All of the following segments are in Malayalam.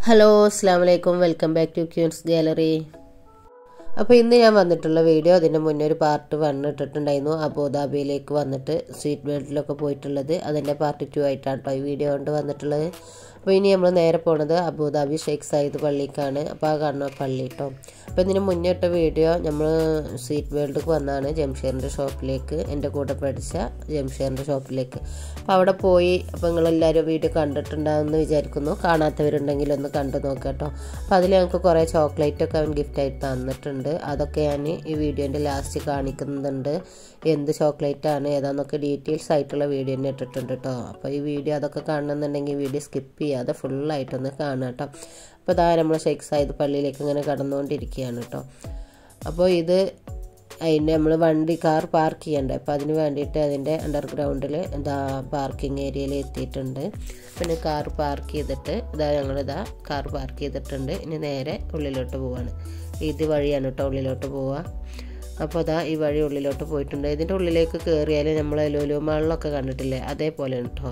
ഹലോ അസ്സാം വലൈക്കും welcome back to queens gallery അപ്പോൾ ഇന്ന് ഞാൻ വന്നിട്ടുള്ള വീഡിയോ അതിൻ്റെ മുന്നേ ഒരു പാർട്ട് വൺ ഇട്ടിട്ടുണ്ടായിരുന്നു അബുദാബിയിലേക്ക് വന്നിട്ട് സ്വീറ്റ് വേൾഡിലൊക്കെ പോയിട്ടുള്ളത് അതിൻ്റെ പാർട്ട് ടു ആയിട്ടാണ് കേട്ടോ ഈ വീഡിയോ കൊണ്ട് വന്നിട്ടുള്ളത് അപ്പോൾ ഇനി നമ്മൾ നേരെ പോണത് അബുദാബി ഷെയ്ഖ് സയ്യിദ് പള്ളിക്കാണ് അപ്പോൾ ആ കാണുന്ന പള്ളി കേട്ടോ അപ്പോൾ ഇതിന് മുന്നേ ഇട്ട വീഡിയോ നമ്മൾ സ്വീറ്റ് വേൾഡിലേക്ക് വന്നാണ് ജംഷീറിൻ്റെ ഷോപ്പിലേക്ക് എൻ്റെ കൂടെ പഠിച്ച ജംഷീറിൻ്റെ ഷോപ്പിലേക്ക് അപ്പോൾ അവിടെ പോയി അപ്പോൾ നിങ്ങളെല്ലാവരും വീഡിയോ കണ്ടിട്ടുണ്ടാകുമെന്ന് വിചാരിക്കുന്നു കാണാത്തവരുണ്ടെങ്കിൽ ഒന്ന് കണ്ടു നോക്കാം കേട്ടോ അപ്പോൾ അതിൽ ഞങ്ങൾക്ക് കുറേ ചോക്ലേറ്റൊക്കെ അവൻ ഗിഫ്റ്റായിട്ട് തന്നിട്ടുണ്ട് അതൊക്കെ ഞാൻ ഈ വീഡിയോൻ്റെ ലാസ്റ്റ് കാണിക്കുന്നുണ്ട് എന്ത് ചോക്ലേറ്റ് ആണ് ഏതാണെന്നൊക്കെ ഡീറ്റെയിൽസ് ആയിട്ടുള്ള വീഡിയോ തന്നെ ഇട്ടിട്ടുണ്ട് കേട്ടോ അപ്പോൾ ഈ വീഡിയോ അതൊക്കെ കാണണമെന്നുണ്ടെങ്കിൽ വീഡിയോ സ്കിപ്പ് ചെയ്യാതെ ഫുള്ളായിട്ടൊന്ന് കാണാം കേട്ടോ അപ്പോൾ ഇതാ നമ്മൾ ഷെയ്ഖ് സായിദ് പള്ളിയിലേക്ക് ഇങ്ങനെ കടന്നുകൊണ്ടിരിക്കുകയാണ് കേട്ടോ അപ്പോൾ ഇത് അതിൻ്റെ നമ്മൾ വണ്ടി കാർ പാർക്ക് ചെയ്യണ്ടേ അപ്പോൾ അതിന് വേണ്ടിയിട്ട് അതിൻ്റെ അണ്ടർഗ്രൗണ്ടിൽ എന്താ പാർക്കിംഗ് ഏരിയയിൽ എത്തിയിട്ടുണ്ട് പിന്നെ കാർ പാർക്ക് ചെയ്തിട്ട് ഇതാ ഞങ്ങളിതാ കാർ പാർക്ക് ചെയ്തിട്ടുണ്ട് ഇനി നേരെ ഉള്ളിലോട്ട് പോവാണ് ഇത് വഴിയാണ് കേട്ടോ ഉള്ളിലോട്ട് പോവുക അപ്പോൾ അതാ ഈ വഴി ഉള്ളിലോട്ട് പോയിട്ടുണ്ട് ഇതിൻ്റെ ഉള്ളിലേക്ക് കയറിയാൽ നമ്മൾ ലുലു മാളിലൊക്കെ കണ്ടിട്ടില്ലേ അതേപോലെ കേട്ടോ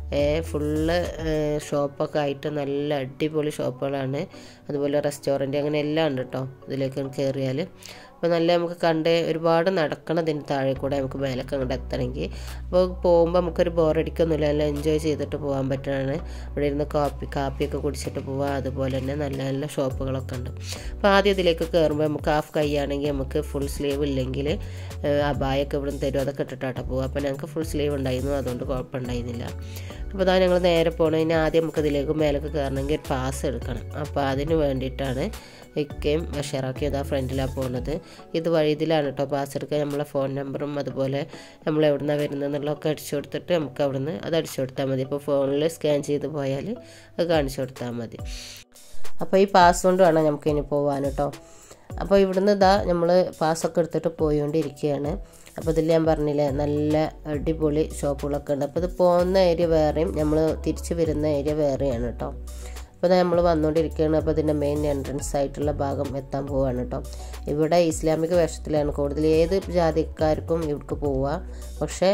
ഫുള്ള് ഷോപ്പൊക്കെ ആയിട്ട് നല്ല അടിപൊളി ഷോപ്പുകളാണ് അതുപോലെ റെസ്റ്റോറൻറ്റ് അങ്ങനെ എല്ലാം ഉണ്ട് കേട്ടോ ഇതിലേക്ക് കയറിയാൽ അപ്പോൾ നല്ല നമുക്ക് കണ്ട് ഒരുപാട് നടക്കണം ഇതിന് താഴെ കൂടെ നമുക്ക് മേലൊക്കെ അങ്ങോട്ട് എത്തണമെങ്കിൽ അപ്പോൾ പോകുമ്പോൾ നമുക്കൊരു ബോറടിക്കൊന്നുമില്ല നല്ല എൻജോയ് ചെയ്തിട്ട് പോകാൻ പറ്റുന്നതാണ് ഇവിടെ ഇരുന്ന് കാപ്പി കാപ്പിയൊക്കെ കുടിച്ചിട്ട് പോവാം അതുപോലെ തന്നെ നല്ല നല്ല ഷോപ്പുകളൊക്കെ ഉണ്ട് അപ്പോൾ ആദ്യം ഇതിലേക്ക് കയറുമ്പോൾ നമുക്ക് ഹാഫ് കൈയാണെങ്കിൽ നമുക്ക് ഫുൾ സ്ലീവ് ഇല്ലെങ്കിൽ അബായൊക്കെ ഇവിടെ നിന്ന് തരും അതൊക്കെ ഇട്ടിട്ടാട്ടോ പോവുക അപ്പോൾ ഞങ്ങൾക്ക് ഫുൾ സ്ലീവ് ഉണ്ടായിരുന്നു അതുകൊണ്ട് കുഴപ്പമുണ്ടായിരുന്നില്ല അപ്പോൾ അതാ ഞങ്ങൾ നേരെ പോകണതിന് ആദ്യം നമുക്ക് ഇതിലേക്ക് മേലേക്ക് കയറണമെങ്കിൽ ഒരു പാസ് എടുക്കണം അപ്പോൾ അതിന് വേണ്ടിയിട്ടാണ് ഇക്കയും ബഷീറാക്കിയും ഇതാ ഫ്രണ്ടിലാണ് പോകുന്നത് ഇത് വഴി ഇതിലാണ് കേട്ടോ പാസ് എടുക്കുക നമ്മളെ ഫോൺ നമ്പറും അതുപോലെ നമ്മൾ എവിടെ നിന്നാണ് വരുന്നതെന്നുള്ളതൊക്കെ അടിച്ചു കൊടുത്തിട്ട് നമുക്ക് അവിടെ നിന്ന് അത് അടിച്ചു കൊടുത്താൽ മതി ഇപ്പോൾ ഫോണിൽ സ്കാൻ ചെയ്ത് പോയാൽ അത് കാണിച്ചു കൊടുത്താൽ മതി അപ്പോൾ ഈ പാസ് കൊണ്ട് വേണം നമുക്ക് ഇനി പോകാൻ കേട്ടോ അപ്പോൾ ഇവിടുന്ന് ഇതാ നമ്മൾ പാസ്സൊക്കെ എടുത്തിട്ട് പോയിക്കൊണ്ടിരിക്കുകയാണ് അപ്പോൾ ഇതിൽ ഞാൻ പറഞ്ഞില്ലേ നല്ല അടിപൊളി ഷോപ്പുകളൊക്കെ ഉണ്ട് അപ്പോൾ ഇത് പോകുന്ന ഏരിയ വേറെയും നമ്മൾ തിരിച്ച് വരുന്ന ഏരിയ വേറെയാണ് കേട്ടോ അപ്പോൾ നമ്മൾ വന്നുകൊണ്ടിരിക്കുകയാണ് അപ്പോൾ ഇതിൻ്റെ മെയിൻ എൻട്രൻസ് ആയിട്ടുള്ള ഭാഗം എത്താൻ പോവുകയാണ് കേട്ടോ ഇവിടെ ഇസ്ലാമിക വേഷത്തിലാണ് കൂടുതൽ ഏത് ജാതിക്കാർക്കും ഇവിടേക്ക് പോവുക പക്ഷേ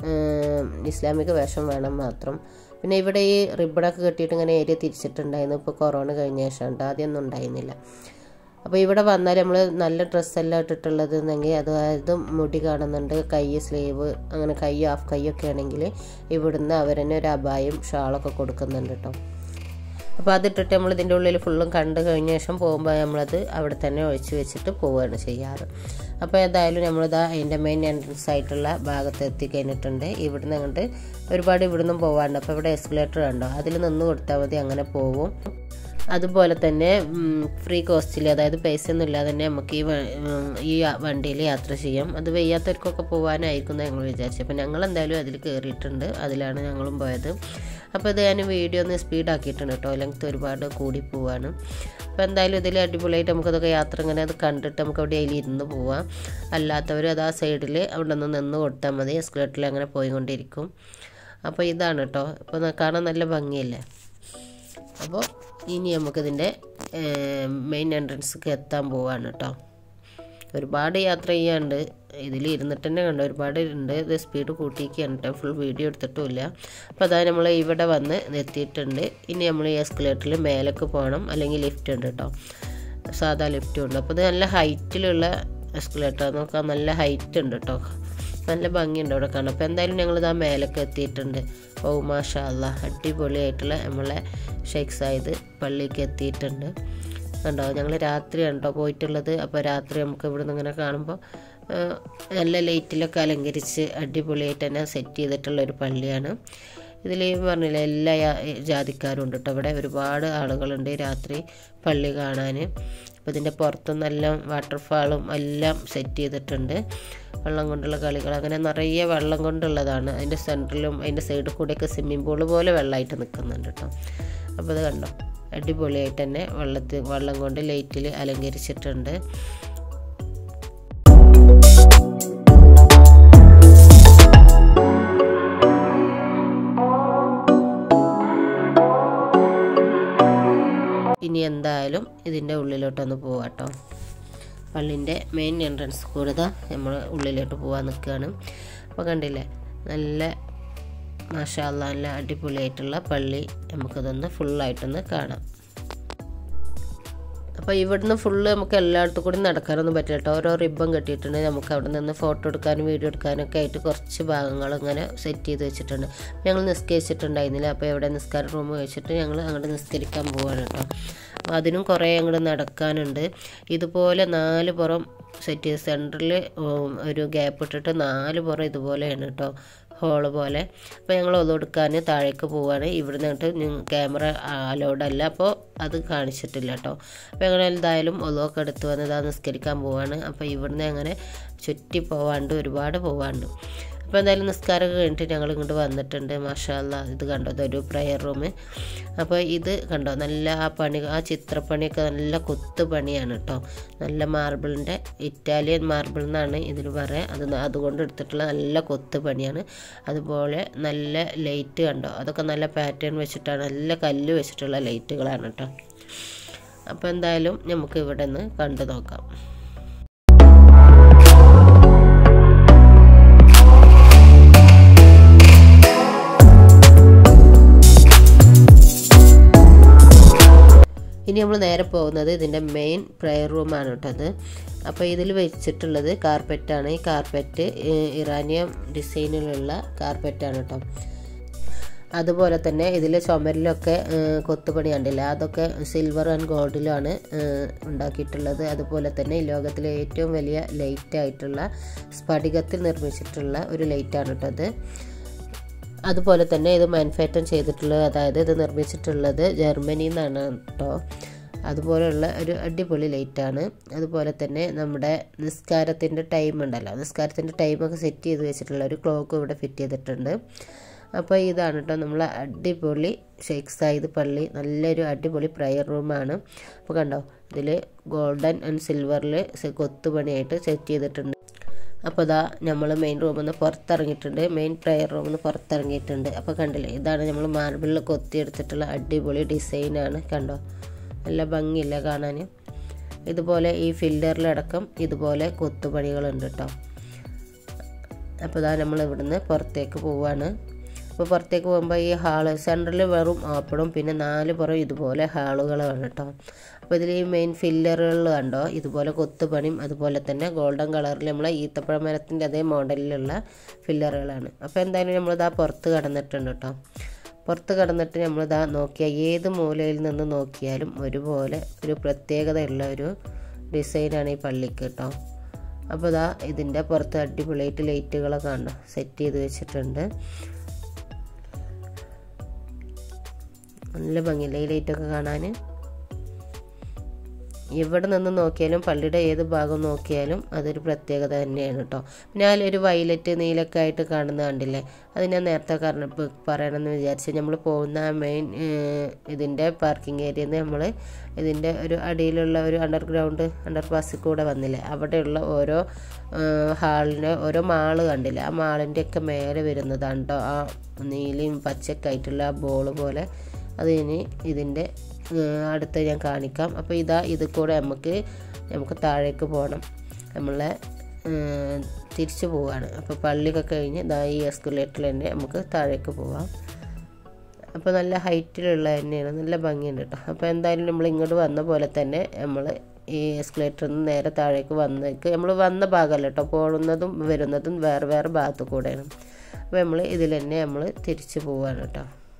ഇസ്ലാമിക വേഷം വേണം മാത്രം പിന്നെ ഇവിടെ ഈ റിബണൊക്കെ കെട്ടിയിട്ട് ഇങ്ങനെ ഏരിയ തിരിച്ചിട്ടുണ്ടായിരുന്നു ഇപ്പോൾ കൊറോണ കഴിഞ്ഞ ശേഷം കേട്ടോ ആദ്യമൊന്നും ഉണ്ടായിരുന്നില്ല അപ്പോൾ ഇവിടെ വന്നാൽ നമ്മൾ നല്ല ഡ്രസ്സെല്ലാം ഇട്ടിട്ടുള്ളത് എന്നെങ്കിൽ അതായത് മുടി കാണുന്നുണ്ട് കൈ സ്ലീവ് അങ്ങനെ കൈ ഹാഫ് കൈയൊക്കെ ആണെങ്കിൽ ഇവിടുന്ന് അവർ തന്നെ ഒരു അപായം ഷാളൊക്കെ കൊടുക്കുന്നുണ്ട് കേട്ടോ അപ്പോൾ അതിട്ടിട്ട് നമ്മൾ ഇതിൻ്റെ ഉള്ളിൽ ഫുള്ളും കണ്ടു കഴിഞ്ഞ ശേഷം പോകുമ്പോൾ നമ്മളത് അവിടെ തന്നെ ഒഴിച്ച് വെച്ചിട്ട് പോവുകയാണ് ചെയ്യാറ് അപ്പോൾ ഏതായാലും നമ്മളിതാ അതിൻ്റെ മെയിൻ എൻട്രൻസ് ആയിട്ടുള്ള ഭാഗത്ത് എത്തിക്കഴിഞ്ഞിട്ടുണ്ട് ഇവിടുന്ന് അങ്ങോട്ട് ഒരുപാട് ഇവിടുന്നും പോകാണ്ട് അപ്പോൾ ഇവിടെ എസ്കലേറ്റർ കണ്ടോ അതിൽ നിന്ന് കൊടുത്താൽ മതി അങ്ങനെ പോവും അതുപോലെ തന്നെ ഫ്രീ കോസ്റ്റിൽ അതായത് പൈസ ഒന്നും ഇല്ലാതെ തന്നെ നമുക്ക് ഈ ഈ വണ്ടിയിൽ യാത്ര ചെയ്യാം അത് വയ്യാത്തവർക്കൊക്കെ പോകാനായിരിക്കും ഞങ്ങൾ വിചാരിച്ചത് അപ്പോൾ ഞങ്ങൾ എന്തായാലും അതിൽ കയറിയിട്ടുണ്ട് അതിലാണ് ഞങ്ങളും പോയത് അപ്പോൾ ഇത് ഞാൻ വീഡിയോ ഒന്ന് സ്പീഡാക്കിയിട്ടുണ്ട് കേട്ടോ ലെങ്ത് ഒരുപാട് കൂടി പോവാണ് അപ്പോൾ എന്തായാലും ഇതിൽ അടിപൊളിയായിട്ട് നമുക്കതൊക്കെ യാത്ര ഇങ്ങനെ അത് കണ്ടിട്ട് നമുക്ക് അവിടെ അതിൽ ഇരുന്ന് പോവാം അല്ലാത്തവർ അത് ആ സൈഡിൽ അവിടെ നിന്ന് നിന്ന് കൊടുത്താൽ മതി എസ്കലേറ്ററിൽ അങ്ങനെ പോയിക്കൊണ്ടിരിക്കും അപ്പോൾ ഇതാണ് കേട്ടോ അപ്പോൾ കാണാൻ നല്ല ഭംഗിയല്ലേ അപ്പോൾ ഇനി നമുക്കിതിൻ്റെ മെയിൻ എൻട്രൻസിലേക്ക് എത്താൻ പോവാണ് കേട്ടോ ഒരുപാട് യാത്ര ചെയ്യാണ്ട് ഇതിൽ ഇരുന്നിട്ട് തന്നെ കണ്ടോ ഒരുപാട് ഉണ്ട് ഇത് സ്പീഡ് കൂട്ടിയിരിക്കുകയാണ് കേട്ടോ ഫുൾ വീഡിയോ എടുത്തിട്ടുമില്ല അപ്പോൾ അതാ നമ്മൾ ഇവിടെ വന്ന് എത്തിയിട്ടുണ്ട് ഇനി നമ്മൾ ഈ എസ്കലേറ്ററിൽ മേലേക്ക് പോകണം അല്ലെങ്കിൽ ലിഫ്റ്റ് ഉണ്ട് കേട്ടോ സാധാ ലിഫ്റ്റും ഉണ്ട് അപ്പോൾ ഇത് നല്ല ഹൈറ്റിലുള്ള എസ്കലേറ്റർ നോക്കാം നല്ല ഹൈറ്റ് ഉണ്ട് കേട്ടോ നല്ല ഭംഗിയുണ്ട് അവിടെ കാണാം അപ്പോൾ എന്തായാലും ഞങ്ങൾ ഇതാ മേലേക്ക് എത്തിയിട്ടുണ്ട് ഓ മാഷാ അല്ല അടിപൊളിയായിട്ടുള്ള നമ്മളെ ഷെയ്ഖ് സായിദ് പള്ളിക്ക് എത്തിയിട്ടുണ്ട് കണ്ടോ ഞങ്ങൾ രാത്രിയാണ് കേട്ടോ പോയിട്ടുള്ളത് അപ്പോൾ രാത്രി നമുക്ക് ഇവിടെ നിന്ന് ഇങ്ങനെ കാണുമ്പോൾ നല്ല ലൈറ്റിലൊക്കെ അലങ്കരിച്ച് അടിപൊളിയായിട്ട് തന്നെ സെറ്റ് ചെയ്തിട്ടുള്ള ഒരു പള്ളിയാണ് ഇതിൽ പറഞ്ഞില്ല എല്ലാ ജാതിക്കാരും ഉണ്ട് കേട്ടോ ഇവിടെ ഒരുപാട് ആളുകളുണ്ട് രാത്രി പള്ളി കാണാൻ അപ്പോൾ ഇതിൻ്റെ പുറത്തും നല്ല വാട്ടർഫാളും എല്ലാം സെറ്റ് ചെയ്തിട്ടുണ്ട് വെള്ളം കൊണ്ടുള്ള കളികൾ അങ്ങനെ നിറയെ വെള്ളം കൊണ്ടുള്ളതാണ് അതിൻ്റെ സെൻറ്ററിലും അതിൻ്റെ സൈഡിൽ കൂടെയൊക്കെ സ്വിമ്മിംഗ് പൂൾ പോലെ വെള്ളമായിട്ട് നിൽക്കുന്നുണ്ട് കേട്ടോ അപ്പോൾ അത് കണ്ടോ അടിപൊളിയായിട്ട് തന്നെ വെള്ളത്തിൽ വെള്ളം കൊണ്ട് ലൈറ്റിൽ അലങ്കരിച്ചിട്ടുണ്ട് ഇനി എന്തായാലും ഇതിൻ്റെ ഉള്ളിലോട്ടൊന്ന് പോവാട്ടോ പള്ളിൻ്റെ മെയിൻ എൻട്രൻസ് കൂടുതൽ നമ്മൾ ഉള്ളിലോട്ട് പോകാൻ നിൽക്കുകയാണ് അപ്പോൾ കണ്ടില്ലേ നല്ല മാഷാല്ല നല്ല അടിപൊളിയായിട്ടുള്ള പള്ളി നമുക്കതൊന്ന് ഫുള്ളായിട്ടൊന്ന് കാണാം അപ്പോൾ ഇവിടുന്ന് ഫുള്ള് നമുക്ക് എല്ലായിടത്തും കൂടി നടക്കാനൊന്നും പറ്റില്ല കേട്ടോ ഓരോ റിബൺ കെട്ടിയിട്ടുണ്ട് നമുക്ക് അവിടെ നിന്ന് ഫോട്ടോ എടുക്കാനും വീഡിയോ എടുക്കാനൊക്കെ ആയിട്ട് കുറച്ച് ഭാഗങ്ങൾ ഇങ്ങനെ സെറ്റ് ചെയ്ത് വെച്ചിട്ടുണ്ട് ഞങ്ങൾ നിസ്കരിച്ചിട്ടുണ്ടായിരുന്നില്ല അപ്പോൾ ഇവിടെ നിസ്കാര റൂം വെച്ചിട്ട് ഞങ്ങൾ അങ്ങോട്ട് നിസ്കരിക്കാൻ പോവാണ് കേട്ടോ അപ്പോൾ അതിനും കുറേ അങ്ങോട്ട് നടക്കാനുണ്ട് ഇതുപോലെ നാല് പുറം സെറ്റ് ചെയ്ത് സെൻറ്ററിൽ ഒരു ഗ്യാപ്പ് ഇട്ടിട്ട് നാല് പുറം ഇതുപോലെയാണ് കേട്ടോ ഹോള് പോലെ അപ്പോൾ ഞങ്ങൾ ഒതെടുക്കാൻ താഴേക്ക് പോവുകയാണ് ഇവിടെ നിന്നിട്ട് ക്യാമറ അലൗഡ് അല്ല അപ്പോൾ അത് കാണിച്ചിട്ടില്ല കേട്ടോ അപ്പോൾ ഞങ്ങൾ എന്തായാലും ഒതുവൊക്കെ എടുത്ത് വന്ന് ഇതാ നിസ്കരിക്കാൻ പോവാണ് അപ്പോൾ ഇവിടുന്ന് അങ്ങനെ ചുറ്റി പോവാണ്ട് ഒരുപാട് പോവാണ്ട് അപ്പോൾ എന്തായാലും നിസ്കാരമൊക്കെ കഴിഞ്ഞിട്ട് ഞങ്ങൾ ഇങ്ങോട്ട് വന്നിട്ടുണ്ട് മാഷാല്ല ഇത് കണ്ടോ ഇതൊരു പ്രയർ റൂം അപ്പോൾ ഇത് കണ്ടോ നല്ല ആ പണി ആ ചിത്രപ്പണിയൊക്കെ നല്ല കൊത്തു പണിയാണ് കേട്ടോ നല്ല മാർബിളിൻ്റെ ഇറ്റാലിയൻ മാർബിൾ എന്നാണ് ഇതിന് പറയുക അത് അതുകൊണ്ട് എടുത്തിട്ടുള്ള നല്ല കൊത്തു പണിയാണ് അതുപോലെ നല്ല ലൈറ്റ് കണ്ടോ അതൊക്കെ നല്ല പാറ്റേൺ വെച്ചിട്ടാണ് നല്ല കല്ല് വെച്ചിട്ടുള്ള ലൈറ്റുകളാണ് കേട്ടോ അപ്പോൾ എന്തായാലും നമുക്ക് ഇവിടെ നിന്ന് കണ്ടു നോക്കാം ഇനി നമ്മൾ നേരെ പോകുന്നത് ഇതിൻ്റെ മെയിൻ പ്രെയർ റൂമാണ് കേട്ടത് അപ്പോൾ ഇതിൽ വെച്ചിട്ടുള്ളത് കാർപ്പറ്റാണ് ഈ കാർപ്പറ്റ് ഇറാനിയം ഡിസൈനിലുള്ള കാർപ്പറ്റാണ് കേട്ടോ അതുപോലെ തന്നെ ഇതിൽ ചുമരിലൊക്കെ കൊത്തുപണി കണ്ടില്ല അതൊക്കെ സിൽവർ ആൻഡ് ഗോൾഡിലാണ് ഉണ്ടാക്കിയിട്ടുള്ളത് അതുപോലെ തന്നെ ലോകത്തിലെ ഏറ്റവും വലിയ ലൈറ്റ് ആയിട്ടുള്ള സ്ഫടികത്തിൽ നിർമ്മിച്ചിട്ടുള്ള ഒരു ലൈറ്റാണ് കേട്ടത് അതുപോലെ തന്നെ ഇത് മാനുഫാക്ചർ ചെയ്തിട്ടുള്ളത് അതായത് ഇത് നിർമ്മിച്ചിട്ടുള്ളത് ജർമ്മനിയിൽ നിന്നാണ് കേട്ടോ അതുപോലെയുള്ള ഒരു അടിപൊളി ലൈറ്റാണ് അതുപോലെ തന്നെ നമ്മുടെ നിസ്കാരത്തിൻ്റെ ടൈം ഉണ്ടല്ലോ നിസ്കാരത്തിൻ്റെ ടൈമൊക്കെ സെറ്റ് ചെയ്ത് വെച്ചിട്ടുള്ള ഒരു ക്ലോക്ക് ഇവിടെ ഫിറ്റ് ചെയ്തിട്ടുണ്ട് അപ്പോൾ ഇതാണ് കേട്ടോ നമ്മൾ അടിപൊളി ഷെയ്ഖ് സായിദ് പള്ളി നല്ലൊരു അടിപൊളി പ്രയർ റൂമാണ് അപ്പോൾ കണ്ടോ ഇതിൽ ഗോൾഡൻ ആൻഡ് സിൽവറിൽ കൊത്തുപണിയായിട്ട് സെറ്റ് ചെയ്തിട്ടുണ്ട് അപ്പോൾ ഇതാ നമ്മൾ മെയിൻ റൂമിൽ നിന്ന് പുറത്തിറങ്ങിയിട്ടുണ്ട് മെയിൻ പ്രെയർ റൂമിൽ നിന്ന് പുറത്തിറങ്ങിയിട്ടുണ്ട് അപ്പോൾ കണ്ടില്ലേ ഇതാണ് നമ്മൾ മാർബിളിൽ കൊത്തിയെടുത്തിട്ടുള്ള അടിപൊളി ഡിസൈനാണ് കണ്ടോ നല്ല ഭംഗിയില്ല കാണാൻ ഇതുപോലെ ഈ ഫില്ലറിലടക്കം ഇതുപോലെ കൊത്തുപണികളുണ്ട് കേട്ടോ അപ്പോൾ ഇതാ നമ്മൾ ഇവിടുന്ന് പുറത്തേക്ക് പോവാണ് അപ്പോൾ പുറത്തേക്ക് പോകുമ്പോൾ ഈ ഹാള് സെൻറ്ററിൽ വെറും ഓപ്പണും പിന്നെ നാല് പുറം ഇതുപോലെ ഹാളുകളാണ് കേട്ടോ അപ്പോൾ ഇതിൽ ഈ മെയിൻ ഫില്ലറുകൾ കണ്ടോ ഇതുപോലെ കൊത്തുപണിയും അതുപോലെ തന്നെ ഗോൾഡൻ കളറിൽ നമ്മളെ ഈത്തപ്പഴ മരത്തിൻ്റെ അതേ മോഡലിലുള്ള ഫില്ലറുകളാണ് അപ്പോൾ എന്തായാലും നമ്മളിതാ പുറത്ത് കടന്നിട്ടുണ്ട് കേട്ടോ പുറത്ത് കടന്നിട്ട് നമ്മളിതാ നോക്കിയാൽ ഏത് മൂലയിൽ നിന്ന് നോക്കിയാലും ഒരുപോലെ ഒരു പ്രത്യേകതയുള്ള ഒരു ഡിസൈനാണ് ഈ പള്ളിക്ക് കേട്ടോ അപ്പോൾ ഇതാ ഇതിൻ്റെ പുറത്ത് അടിപൊളിയായിട്ട് ലൈറ്റുകളൊക്കെ കണ്ടോ സെറ്റ് ചെയ്ത് വെച്ചിട്ടുണ്ട് നല്ല ഭംഗിയില്ല ഈ ലൈറ്റൊക്കെ കാണാൻ ഇവിടെ നിന്ന് നോക്കിയാലും പള്ളിയുടെ ഏത് ഭാഗം നോക്കിയാലും അതൊരു പ്രത്യേകത തന്നെയാണ് കേട്ടോ പിന്നെ അതിലൊരു വയലറ്റ് നീലൊക്കെ ആയിട്ട് കാണുന്ന കണ്ടില്ലേ അത് ഞാൻ നേരത്തെ കാരണം പറയണമെന്ന് വിചാരിച്ചു നമ്മൾ പോകുന്ന മെയിൻ ഇതിൻ്റെ പാർക്കിംഗ് ഏരിയയിൽ നിന്ന് നമ്മൾ ഇതിൻ്റെ ഒരു അടിയിലുള്ള ഒരു അണ്ടർഗ്രൗണ്ട് അണ്ടർ പാസിൽ കൂടെ വന്നില്ലേ അവിടെയുള്ള ഓരോ ഹാളിൻ്റെ ഓരോ മാള് കണ്ടില്ലേ ആ മാളിൻ്റെ ഒക്കെ മേലെ വരുന്നതാണ് കേട്ടോ ആ നീലയും പച്ചയൊക്കെ ആയിട്ടുള്ള ആ ബോൾ പോലെ അത് ഇനി ഇതിൻ്റെ അടുത്ത് ഞാൻ കാണിക്കാം അപ്പോൾ ഇതാ ഇത് കൂടെ നമുക്ക് നമുക്ക് താഴേക്ക് പോകണം നമ്മളെ തിരിച്ചു പോവാണ് അപ്പോൾ പള്ളിയൊക്കെ കഴിഞ്ഞ് ഇതാ ഈ എസ്കുലേറ്ററിൽ തന്നെ നമുക്ക് താഴേക്ക് പോവാം അപ്പോൾ നല്ല ഹൈറ്റിലുള്ള തന്നെയാണ് നല്ല ഭംഗിയുണ്ട് കേട്ടോ അപ്പോൾ എന്തായാലും നമ്മൾ ഇങ്ങോട്ട് വന്ന പോലെ തന്നെ നമ്മൾ ഈ എസ്കലേറ്ററിൽ നിന്ന് നേരെ താഴേക്ക് വന്നേക്ക് നമ്മൾ വന്ന ഭാഗമല്ല കേട്ടോ പോകുന്നതും വരുന്നതും വേറെ വേറെ ഭാഗത്തു കൂടെയാണ് അപ്പോൾ നമ്മൾ ഇതിൽ തന്നെ നമ്മൾ തിരിച്ചു പോവാണ് കേട്ടോ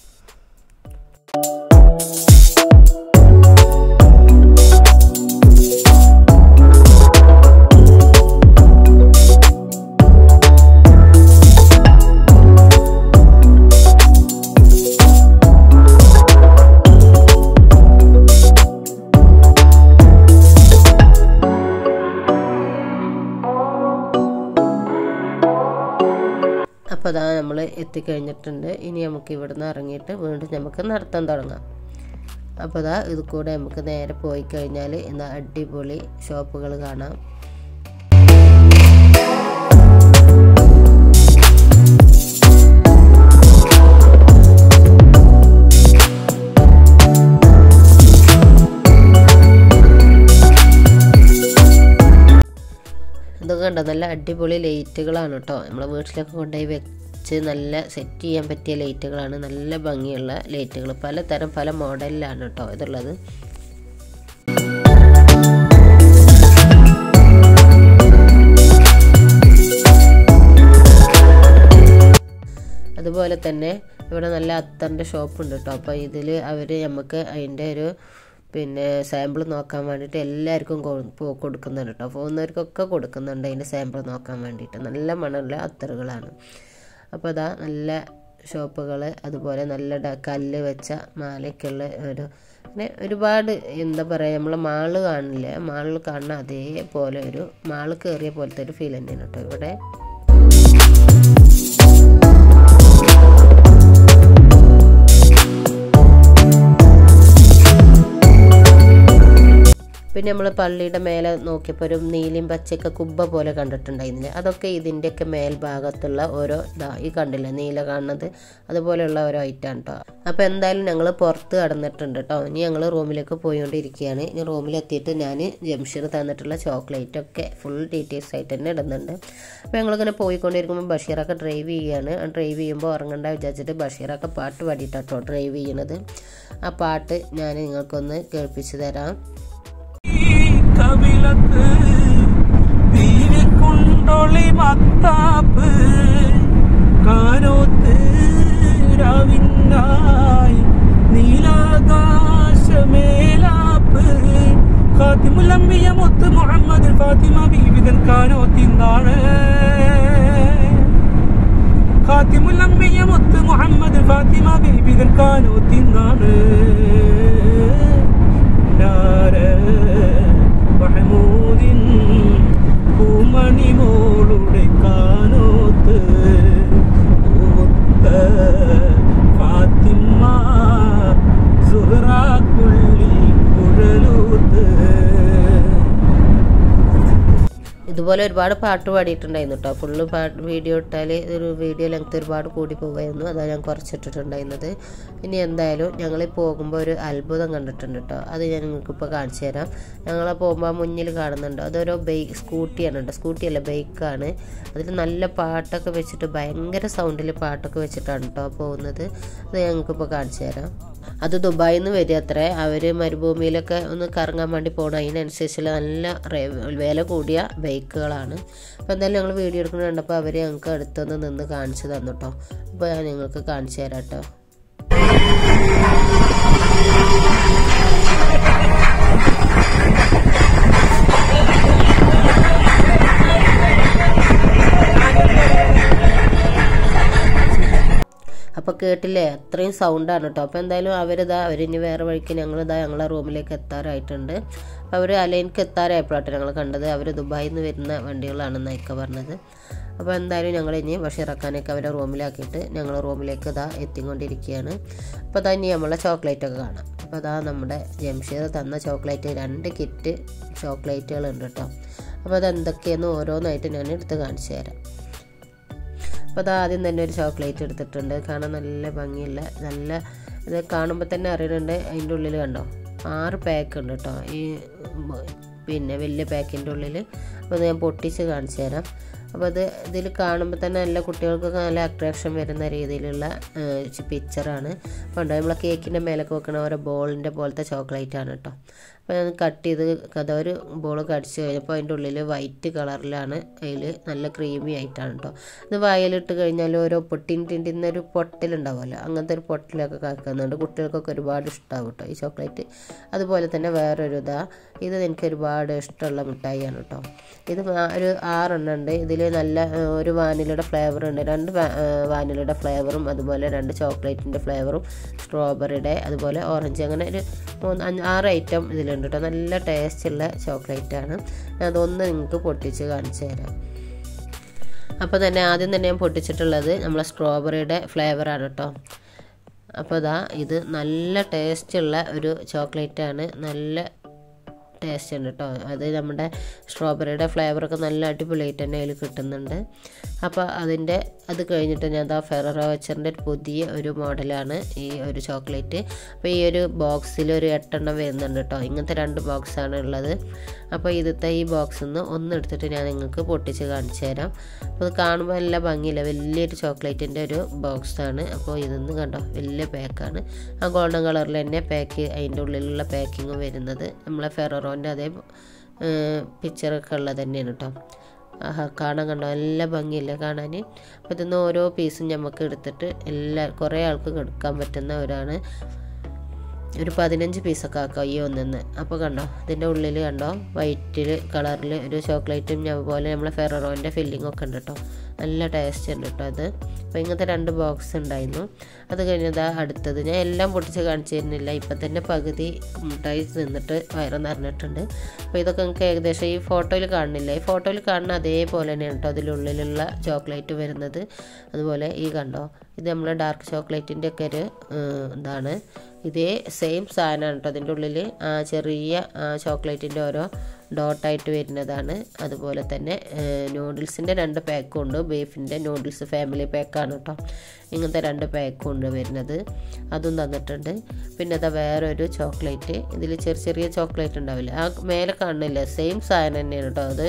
അപ്പോൾ അതാ നമ്മൾ എത്തിക്കഴിഞ്ഞിട്ടുണ്ട് ഇനി നമുക്ക് ഇവിടുന്ന് ഇറങ്ങിയിട്ട് വീണ്ടും നമുക്ക് നടത്താൻ തുടങ്ങാം അപ്പോൾ അതാ ഇത് കൂടെ നമുക്ക് നേരെ പോയി കഴിഞ്ഞാൽ ഇന്ന് അടിപൊളി ഷോപ്പുകൾ കാണാം ഇതൊക്കെ കണ്ടോ നല്ല അടിപൊളി ലൈറ്റുകളാണ് കേട്ടോ നമ്മളെ വീട്ടിലൊക്കെ കൊണ്ടുപോയി വെച്ച് നല്ല സെറ്റ് ചെയ്യാൻ പറ്റിയ ലൈറ്റുകളാണ് നല്ല ഭംഗിയുള്ള ലൈറ്റുകൾ പലതരം പല മോഡലിലാണ് കേട്ടോ ഇതുള്ളത് അതുപോലെ തന്നെ ഇവിടെ നല്ല അത്തറിൻ്റെ ഷോപ്പ് ഉണ്ട് കേട്ടോ അപ്പോൾ ഇതിൽ അവർ നമുക്ക് അതിൻ്റെ ഒരു പിന്നെ സാമ്പിൾ നോക്കാൻ വേണ്ടിയിട്ട് എല്ലാവർക്കും കൊ- പോ- കൊടുക്കുന്നുണ്ട് കേട്ടോ പോകുന്നവർക്കൊക്കെ കൊടുക്കുന്നുണ്ട് അതിൻ്റെ സാമ്പിൾ നോക്കാൻ വേണ്ടിയിട്ട് നല്ല മണമുള്ള അത്തറുകളാണ് അപ്പോൾ അതാ നല്ല ഷോപ്പുകൾ അതുപോലെ നല്ല ഡ- കല്ല് വെച്ച മാലയ്ക്കുള്ള ഒരു പിന്നെ ഒരുപാട് എന്താ പറയുക നമ്മൾ മാള് കാണില്ലേ മാളിൽ കാണുന്ന അതേപോലെ ഒരു മാള് കയറിയ പോലത്തെ ഒരു ഫീൽ തന്നെയാണ് കേട്ടോ ഇവിടെ പിന്നെ നമ്മൾ പള്ളിയുടെ മേലെ നോക്കിയപ്പോൾ ഒരു നീലയും പച്ചയൊക്കെ കുബ്ബ പോലെ കണ്ടിട്ടുണ്ടായിരുന്നില്ലേ അതൊക്കെ ഇതിൻ്റെയൊക്കെ മേൽഭാഗത്തുള്ള ഓരോ ഇതാ ഈ കണ്ടില്ലേ നീല കാണുന്നത് അതുപോലെയുള്ള ഓരോ ഐറ്റാണ് കേട്ടോ അപ്പോൾ എന്തായാലും ഞങ്ങൾ പുറത്ത് കടന്നിട്ടുണ്ട് കേട്ടോ ഇനി ഞങ്ങൾ റൂമിലേക്ക് പോയിക്കൊണ്ടിരിക്കുകയാണ് ഇനി റൂമിലെത്തിയിട്ട് ഞാൻ ജംഷീർ തന്നിട്ടുള്ള ചോക്ലേറ്റ് ഒക്കെ ഫുൾ ഡീറ്റെയിൽസ് ആയിട്ട് തന്നെ ഇടുന്നുണ്ട് അപ്പോൾ ഞങ്ങളിങ്ങനെ പോയിക്കൊണ്ടിരിക്കുമ്പോൾ ബഷീറൊക്കെ ഡ്രൈവ് ചെയ്യുകയാണ് ഡ്രൈവ് ചെയ്യുമ്പോൾ ഉറങ്ങണ്ട വിചാരിച്ചിട്ട് ബഷീറൊക്കെ പാട്ട് പാടിയിട്ടോ ഡ്രൈവ് ചെയ്യണത് ആ പാട്ട് ഞാൻ നിങ്ങൾക്കൊന്ന് കേൾപ്പിച്ചു തരാം കവിളത്ത് വീരിക്കൊണ്ടൊളി മത്താപ്പ് കാരോത്ത് രാവിനായി നീലാകാശമേലാപ്പ് ഖാത്തിമുലമ്പിയ മുത്ത് മുഹമ്മദ് ഫാത്തിമ ബീവിതൻ കാരോത്തിന്താഴ് ഖാത്തിമുലമ്പിയ മുത്ത് മുഹമ്മദ് ഫാത്തിമ ബീവിതൻ കാരോത്തിന്താഴ് നാര് മഹമൂദിൻ പൂമണി മോളുടെ കാനോത്ത് പൂത്ത ഫാത്തിമ സുഹറാക്കുള്ളി കുഴലൂത്ത് ഇതുപോലെ ഒരുപാട് പാട്ട് പാടിയിട്ടുണ്ടായിരുന്നു കേട്ടോ ഫുള്ള് പാട്ട് വീഡിയോ ഇട്ടാൽ ഒരു വീഡിയോ ലെങ്ത് ഒരുപാട് കൂടി പോകുമായിരുന്നു അതാണ് ഞാൻ കുറച്ചിട്ടിട്ടുണ്ടായിരുന്നത് ഇനി എന്തായാലും ഞങ്ങൾ പോകുമ്പോൾ ഒരു അത്ഭുതം കണ്ടിട്ടുണ്ട് കേട്ടോ അത് ഞാൻ നിങ്ങൾക്ക് ഇപ്പോൾ കാണിച്ചു തരാം ഞങ്ങൾ പോകുമ്പോൾ മുന്നിൽ കാണുന്നുണ്ട് അതൊരു ബൈക്ക് സ്കൂട്ടിയാണ് കേട്ടോ സ്കൂട്ടിയല്ല ബൈക്കാണ് അതിൽ നല്ല പാട്ടൊക്കെ വെച്ചിട്ട് ഭയങ്കര സൗണ്ടിൽ പാട്ടൊക്കെ വെച്ചിട്ടാണ് കേട്ടോ പോകുന്നത് അത് ഞങ്ങൾക്കിപ്പോൾ കാണിച്ചു തരാം അത് ദുബായിൽ നിന്ന് വരിക അത്രേ അവർ മരുഭൂമിയിലൊക്കെ ഒന്ന് കറങ്ങാൻ വേണ്ടി പോകണം അതിനനുസരിച്ചുള്ള നല്ല റേ- വില കൂടിയ ബൈക്കുകളാണ് അപ്പോൾ എന്തായാലും ഞങ്ങൾ വീഡിയോ എടുക്കുന്നത് കണ്ടപ്പോൾ അവർ ഞങ്ങൾക്ക് അടുത്തൊന്ന് നിന്ന് കാണിച്ചു തന്നു കേട്ടോ അപ്പോൾ ഞാൻ നിങ്ങൾക്ക് കാണിച്ചു തരാം കേട്ടോ അപ്പോൾ കേട്ടില്ലേ അത്രയും സൗണ്ടാണ് കേട്ടോ അപ്പോൾ എന്തായാലും അവരിതാ അവരിനി വേറെ വഴിക്ക് ഞങ്ങളിതാ ഞങ്ങളെ റൂമിലേക്ക് എത്താറായിട്ടുണ്ട് അപ്പോൾ അവർ അലൈൻക്ക് എത്താറായപ്പോഴാട്ടോ ഞങ്ങൾ കണ്ടത് അവർ ദുബായിൽ നിന്ന് വരുന്ന വണ്ടികളാണെന്ന് ഇക്ക പറഞ്ഞത് അപ്പോൾ എന്തായാലും ഞങ്ങൾ ഇനി ബഷീറക്കാനൊക്കെ അവരെ റൂമിലാക്കിയിട്ട് ഞങ്ങൾ റൂമിലേക്ക് ഇതാ എത്തിക്കൊണ്ടിരിക്കുകയാണ് അപ്പോൾ അതാ ഇനി നമ്മളെ ചോക്ലേറ്റൊക്കെ കാണാം അപ്പോൾ അതാ നമ്മുടെ ജംഷീർ തന്ന ചോക്ലേറ്റ് രണ്ട് കിറ്റ് ചോക്ലേറ്റുകളുണ്ട് കേട്ടോ അപ്പോൾ അതെന്തൊക്കെയെന്ന് ഓരോന്നായിട്ട് ഞാൻ എടുത്ത് കാണിച്ചു തരാം അപ്പോൾ അത് ആദ്യം തന്നെ ഒരു ചോക്ലേറ്റ് എടുത്തിട്ടുണ്ട് കാണാൻ നല്ല ഭംഗിയുള്ള നല്ല ഇത് കാണുമ്പോൾ തന്നെ അറിയുന്നുണ്ട് അതിൻ്റെ ഉള്ളിൽ കണ്ടോ ആറ് പാക്ക് ഉണ്ട് കേട്ടോ ഈ ഉം, പിന്നെ വലിയ പാക്കിൻ്റെ ഉള്ളിൽ അപ്പോൾ അത് ഞാൻ പൊട്ടിച്ച് കാണിച്ചു തരാം അപ്പോൾ അത് ഇതിൽ കാണുമ്പോൾ തന്നെ നല്ല കുട്ടികൾക്കൊക്കെ നല്ല അട്രാക്ഷൻ വരുന്ന രീതിയിലുള്ള പിക്ചറാണ് അപ്പോൾ ഉണ്ട് നമ്മളെ കേക്കിൻ്റെ മേലൊക്കെ വെക്കണ ഓരോ ബോളിൻ്റെ പോലത്തെ ചോക്ലേറ്റ് ആണ് കേട്ടോ അപ്പോൾ ഞാൻ കട്ട് ചെയ്ത് കഥ ഒരു ബോൾ കടിച്ച് കഴിഞ്ഞപ്പോൾ അതിൻ്റെ ഉള്ളിൽ വൈറ്റ് കളറിലാണ് അതിൽ നല്ല ക്രീമി ആയിട്ടാണ് കേട്ടോ ഇത് വായിലിട്ട് കഴിഞ്ഞാൽ ഓരോ പൊട്ടിൻ ടിണ്ടിന്നൊരു പൊട്ടലുണ്ടാവുമല്ലോ അങ്ങനത്തെ ഒരു പൊട്ടലൊക്കെ കാക്കുന്നുണ്ട് കുട്ടികൾക്കൊക്കെ ഒരുപാട് ഇഷ്ടമാവും കേട്ടോ ഈ ചോക്ലേറ്റ് അതുപോലെ തന്നെ വേറൊരു ഇതാ ഇത് എനിക്ക് ഒരുപാട് ഇഷ്ടമുള്ള മിഠായിയാണ് കേട്ടോ ഇത് മാ- ഒരു ആറെണ്ണം ഉണ്ട് ഇതിൽ നല്ല ആ, ഒരു വാനിലയുടെ ഫ്ലേവർ ഉണ്ട് രണ്ട് വാ- ആ, വാനിലയുടെ ഫ്ലേവറും അതുപോലെ രണ്ട് ചോക്ലേറ്റിൻ്റെ ഫ്ലേവറും സ്ട്രോബെറിയുടെ അതുപോലെ ഓറഞ്ച് അങ്ങനെ ഒരു മൂന്ന് അഞ്ച് ആറ് ഐറ്റം ഇതിലുണ്ട് കേട്ടോ നല്ല ടേസ്റ്റുള്ള ചോക്ലേറ്റാണ് ഞാൻ അതൊന്ന് നിങ്ങൾക്ക് പൊട്ടിച്ച് കാണിച്ചു തരാം അപ്പോൾ തന്നെ ആദ്യം തന്നെ ഞാൻ പൊട്ടിച്ചിട്ടുള്ളത് നമ്മളെ സ്ട്രോബെറിയുടെ ഫ്ലേവറാണ് കേട്ടോ അപ്പോൾ ഇതാ ഇത് നല്ല ടേസ്റ്റുള്ള ഒരു ചോക്ലേറ്റാണ് നല്ല ടേസ്റ്റ് ഉണ്ട് കേട്ടോ അത് നമ്മുടെ സ്ട്രോബെറിയുടെ ഫ്ലേവറൊക്കെ നല്ല അടിപൊളിയായിട്ട് തന്നെ അതിൽ കിട്ടുന്നുണ്ട് അപ്പോൾ അതിൻ്റെ അത് കഴിഞ്ഞിട്ട് ഞാൻ ദാ ഫെററോ വെച്ചറിൻ്റെ പുതിയ ഒരു മോഡലാണ് ഈ ഒരു ചോക്ലേറ്റ് അപ്പോൾ ഈ ഒരു ബോക്സിൽ ഒരു എട്ടെണ്ണം വരുന്നുണ്ട് കേട്ടോ ഇങ്ങനത്തെ രണ്ട് ബോക്സാണ് ഉള്ളത് അപ്പോൾ ഇതത്തെ ഈ ബോക്സിൽ നിന്ന് ഒന്ന് എടുത്തിട്ട് ഞാൻ നിങ്ങൾക്ക് പൊട്ടിച്ച് കാണിച്ചു തരാം അപ്പോൾ ഇത് കാണുമ്പോൾ നല്ല ഭംഗിയില്ല വലിയൊരു ചോക്ലേറ്റിൻ്റെ ഒരു ബോക്സാണ് അപ്പോൾ ഇതൊന്ന് കണ്ടോ വലിയ പാക്കാണ് ആ ഗോൾഡൻ കളറിൽ തന്നെ പാക്ക് അതിൻ്റെ ഉള്ളിലുള്ള പാക്കിങ് വരുന്നത് നമ്മളെ ഫെററോ ഫെററോൻ്റെ അതേ പിക്ചറൊക്കെ ഉള്ളത് തന്നെയാണ് കേട്ടോ ആഹാ കാണാൻ കണ്ടോ നല്ല ഭംഗിയില്ലേ കാണാൻ അപ്പോൾ ഇതിന്ന് ഓരോ പീസും നമുക്ക് എടുത്തിട്ട് എല്ലാ കുറേ ആൾക്ക് എടുക്കാൻ പറ്റുന്നവരാണ് ഒരു പതിനഞ്ച് പീസൊക്കെ ആക്കാം ഈ ഒന്നിന്ന് അപ്പോൾ കണ്ടോ ഇതിൻ്റെ ഉള്ളിൽ കണ്ടോ വൈറ്റിൽ കളറിൽ ഒരു ചോക്ലേറ്റും അതുപോലെ നമ്മളെ ഫെററോൻ്റെ ഫില്ലിംഗ് ഒക്കെ ഉണ്ട് കേട്ടോ നല്ല ടേസ്റ്റ് ഉണ്ട് കേട്ടോ അത് അപ്പോൾ ഇങ്ങനത്തെ രണ്ട് ബോക്സ് ഉണ്ടായിരുന്നു അത് കഴിഞ്ഞതാ അടുത്തത് ഞാൻ എല്ലാം പൊട്ടിച്ച് കാണിച്ചു തരുന്നില്ല ഇപ്പം തന്നെ പകുതി മുട്ടായി നിന്നിട്ട് വയറ് നിറഞ്ഞിട്ടുണ്ട് അപ്പോൾ ഇതൊക്കെ നിങ്ങൾക്ക് ഏകദേശം ഈ ഫോട്ടോയിൽ കാണുന്നില്ല ഈ ഫോട്ടോയിൽ കാണുന്ന അതേപോലെ തന്നെയാണ് കേട്ടോ അതിലുള്ളിലുള്ള ചോക്ലേറ്റ് വരുന്നത് അതുപോലെ ഈ കണ്ടോ ഇത് നമ്മൾ ഡാർക്ക് ചോക്ലേറ്റിൻ്റെ ഒക്കെ ഒരു ഇതാണ് ഇതേ സെയിം സാധനമാണ് കേട്ടോ അതിൻ്റെ ഉള്ളിൽ ചെറിയ ചോക്ലേറ്റിൻ്റെ ഓരോ ഡോട്ടായിട്ട് വരുന്നതാണ് അതുപോലെ തന്നെ നൂഡിൽസിൻ്റെ രണ്ട് പാക്കും ഉണ്ട് ബീഫിൻ്റെ നൂഡിൽസ് ഫാമിലി പാക്കാണ് കേട്ടോ ഇങ്ങനത്തെ രണ്ട് പാക്കും ഉണ്ട് വരുന്നത് അതും തന്നിട്ടുണ്ട് പിന്നെ അതാ വേറൊരു ചോക്ലേറ്റ് ഇതിൽ ചെറിയ ചെറിയ ചോക്ലേറ്റ് ഉണ്ടാവില്ല ആ മേലെ കാണുന്നില്ല സെയിം സാധനം തന്നെയാണ് കേട്ടോ അത്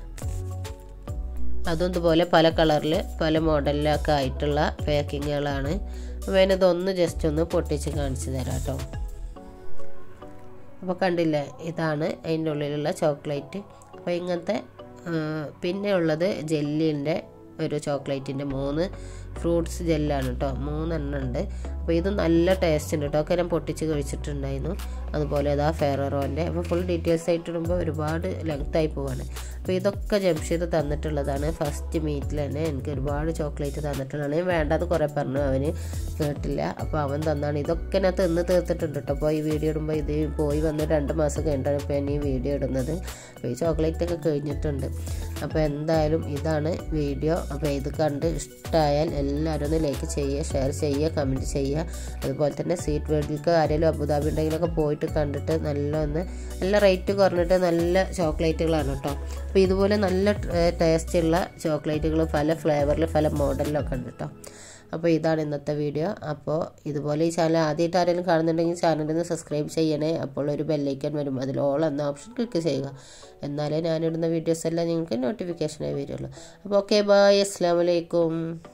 അതും ഇതുപോലെ പല കളറിൽ പല മോഡലിലൊക്കെ ആയിട്ടുള്ള പാക്കിങ്ങുകളാണ് അപ്പോൾ ഞാനിതൊന്ന് ജസ്റ്റ് ഒന്ന് പൊട്ടിച്ച് കാണിച്ചു തരാം കേട്ടോ അപ്പോൾ കണ്ടില്ലേ ഇതാണ് അതിൻ്റെ ഉള്ളിലുള്ള ചോക്ലേറ്റ് അപ്പോൾ ഇങ്ങനത്തെ പിന്നെ ഉള്ളത് ജെല്ലിൻ്റെ ഒരു ചോക്ലേറ്റിൻ്റെ മൂന്ന് ഫ്രൂട്ട്സ് ജെല്ലാണ് കേട്ടോ മൂന്നെണ്ണം ഉണ്ട് അപ്പോൾ ഇത് നല്ല ടേസ്റ്റ് ഉണ്ട് കേട്ടോ ഒക്കെ ഞാൻ പൊട്ടിച്ച് കഴിച്ചിട്ടുണ്ടായിരുന്നു അതുപോലെ ഇതാ ഫെററോൻ്റെ അപ്പോൾ ഫുൾ ഡീറ്റെയിൽസ് ആയിട്ട് ഇടുമ്പോൾ ഒരുപാട് ലെങ്ത് ആയി പോവാണ് അപ്പോൾ ഇതൊക്കെ ജംഷീദ് തന്നിട്ടുള്ളതാണ് ഫസ്റ്റ് മീറ്റിൽ തന്നെ എനിക്ക് ഒരുപാട് ചോക്ലേറ്റ് തന്നിട്ടുള്ളതാണ് ഞാൻ വേണ്ടാന്ന് കുറേ പറഞ്ഞു അവന് കേട്ടില്ല അപ്പോൾ അവൻ തന്നാണ് ഇതൊക്കെ ഞാൻ തിന്ന് തീർത്തിട്ടുണ്ട് കേട്ടോ അപ്പോൾ ഈ വീഡിയോ ഇടുമ്പോൾ ഇത് പോയി വന്ന് രണ്ട് മാസം കഴിഞ്ഞിട്ടാണ് ഇപ്പോൾ ഞാൻ ഈ വീഡിയോ ഇടുന്നത് അപ്പോൾ ഈ ചോക്ലേറ്റ് ഒക്കെ കഴിഞ്ഞിട്ടുണ്ട് അപ്പോൾ എന്തായാലും ഇതാണ് വീഡിയോ അപ്പോൾ ഇത് കണ്ട് ഇഷ്ടമായാൽ എല്ലാവരും ഒന്ന് ലൈക്ക് ചെയ്യുക ഷെയർ ചെയ്യുക കമൻറ്റ് ചെയ്യുക അതുപോലെ തന്നെ സീറ്റ് വേൾഡിലേക്ക് ആരെങ്കിലും അബുദാബി ഉണ്ടെങ്കിലൊക്കെ പോയിട്ട് കണ്ടിട്ട് നല്ല ഒന്ന് നല്ല റേറ്റ് കുറഞ്ഞിട്ട് നല്ല ചോക്ലേറ്റുകളാണ് കേട്ടോ അപ്പോൾ ഇതുപോലെ നല്ല ടേസ്റ്റ് ഉള്ള ചോക്ലേറ്റുകൾ പല ഫ്ലേവറിൽ പല മോഡലിലൊക്കെ ഉണ്ട് കേട്ടോ അപ്പോൾ ഇതാണ് ഇന്നത്തെ വീഡിയോ അപ്പോൾ ഇതുപോലെ ഈ ചാനൽ ആദ്യമായിട്ട് ആരെങ്കിലും കാണുന്നുണ്ടെങ്കിൽ ചാനലിൽ നിന്ന് സബ്സ്ക്രൈബ് ചെയ്യണേ അപ്പോൾ ഒരു ബെല്ലൈക്കൻ വരും അതിൽ ഓൾ എന്ന ഓപ്ഷൻ ക്ലിക്ക് ചെയ്യുക എന്നാലേ ഞാനിടുന്ന വീഡിയോസ് എല്ലാം നിങ്ങൾക്ക് നോട്ടിഫിക്കേഷനായി വരുള്ളൂ അപ്പോൾ ഓക്കെ ബായ് അസ്സാം വലൈക്കും